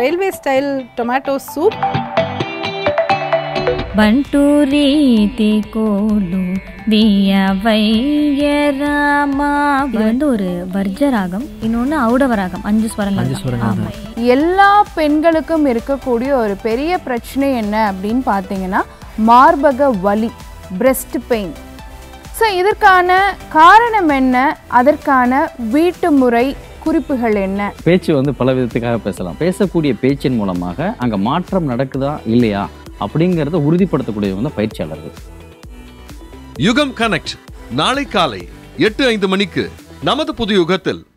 Railway style tomato soup బంటు రీతి కోలు రాமா இது வந்து ஒரு வர்ஜ ராகம் இன்னொன்று ஔடவ ராகம் அஞ்சு ஸ்வரங்கள் அஞ்சு தான். ஸ்வரங்கள் ஆமா. தான். எல்லா பெண்களுக்கும் இருக்கக்கூடிய ஒரு பெரிய பிரச்சனை என்ன அப்படின்னு பார்த்தீங்கன்னா மார்பக வலி பிரஸ்ட் பெயின் ஸோ இதற்கான காரணம் என்ன அதற்கான வீட்டு முறை குறிப்புகள் என்ன பேச்சு வந்து பல விதத்துக்காக பேசலாம் பேசக்கூடிய பேச்சின் மூலமாக அங்கே மாற்றம் நடக்குதா இல்லையா அப்படிங்கிறத உறுதிப்படுத்தக்கூடியவங்க தான் பயிற்சியாளர்கள் யுகம் கனெக்ட் நாளை காலை எட்டு ஐந்து மணிக்கு நமது புது யுகத்தில்